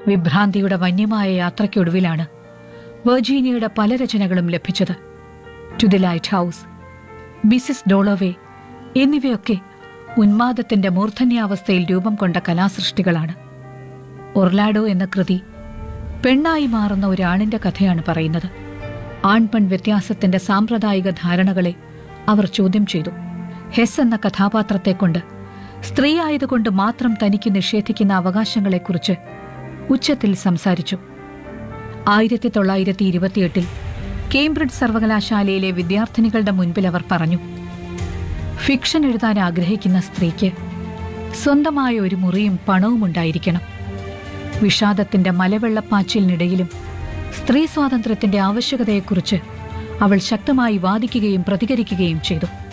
വിഭ്രാന്തിയുടെ വന്യമായ യാത്രയ്ക്കൊടുവിലാണ് വെർജീനിയയുടെ പല രചനകളും ലഭിച്ചത് to the lighthouse Mrs Dalloway എന്നിവയൊക്കെ ഉന്മാദത്തിന്റെ മൂർധന്യാവസ്ഥയിൽ രൂപം കൊണ്ട കലാസൃഷ്ടികളാണ് ഒർലാഡോ എന്ന കൃതി പെണ്ണായി മാറുന്ന ഒരാണിന്റെ കഥയാണ് പറയുന്നത് ആൺപെൺ വ്യത്യാസത്തിന്റെ സാമ്പ്രദായിക ധാരണകളെ അവർ ചോദ്യം ചെയ്തു ഹെസ് എന്ന കഥാപാത്രത്തെക്കൊണ്ട് സ്ത്രീ ആയതുകൊണ്ട് മാത്രം തനിക്ക് നിഷേധിക്കുന്ന അവകാശങ്ങളെക്കുറിച്ച് ഉച്ചത്തിൽ സംസാരിച്ചു ആയിരത്തി തൊള്ളായിരത്തി ഇരുപത്തിയെട്ടിൽ കേംബ്രിഡ്ജ് സർവകലാശാലയിലെ വിദ്യാർത്ഥിനികളുടെ മുൻപിൽ അവർ പറഞ്ഞു ഫിക്ഷൻ എഴുതാൻ ആഗ്രഹിക്കുന്ന സ്ത്രീക്ക് സ്വന്തമായ ഒരു മുറിയും പണവും ഉണ്ടായിരിക്കണം വിഷാദത്തിന്റെ മലവെള്ളപ്പാച്ചിലിനിടയിലും സ്ത്രീ സ്വാതന്ത്ര്യത്തിന്റെ ആവശ്യകതയെക്കുറിച്ച് അവൾ ശക്തമായി വാദിക്കുകയും പ്രതികരിക്കുകയും ചെയ്തു